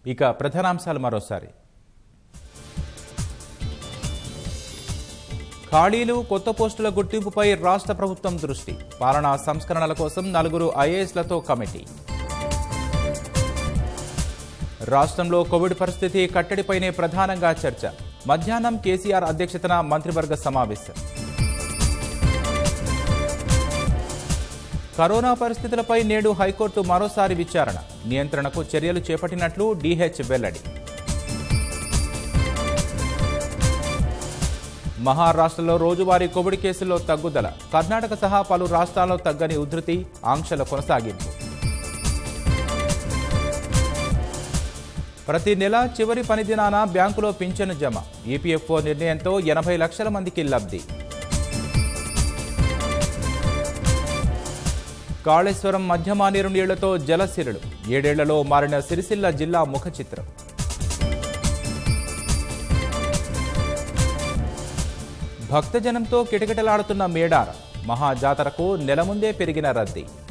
ఇక ప్రధానాంశాలు మరోసారి ఖాళీలు కొత్త పోస్టుల గుర్తింపుపై రాష్ట్ర ప్రభుత్వం దృష్టి పాలనా సంస్కరణల కోసం నలుగురు ఐఏఎస్లతో కమిటీ రాష్ట్రంలో కోవిడ్ పరిస్థితి కట్టడిపైనే ప్రధానంగా చర్చ మధ్యాహ్నం కేసీఆర్ అధ్యక్షతన మంత్రివర్గ సమావేశం కరోనా పరిస్థితులపై నేడు హైకోర్టు మరోసారి విచారణ నియంత్రణకు చర్యలు చేపట్టినట్లు డీహెచ్ వెల్లడి మహారాష్ట్రలో రోజువారీ కోవిడ్ కేసుల్లో తగ్గుదల కర్ణాటక సహా పలు రాష్ట్రాల్లో తగ్గని ఉధృతి ఆంక్షల కొనసాగింపు ప్రతి నెల చివరి పని దినాన బ్యాంకులో పింఛను జమ ఈపీఎఫ్ఓ నిర్ణయంతో ఎనభై లక్షల మందికి లబ్ధి కాళేశ్వరం మధ్యమానీరు నీళ్లతో జలసిరులు ఏడేళ్లలో మారిన సిరిసిల్ల జిల్లా ముఖ చిత్రం భక్తజనంతో కిటకిటలాడుతున్న మేడార మహాజాతరకు నెల ముందే పెరిగిన రద్దీ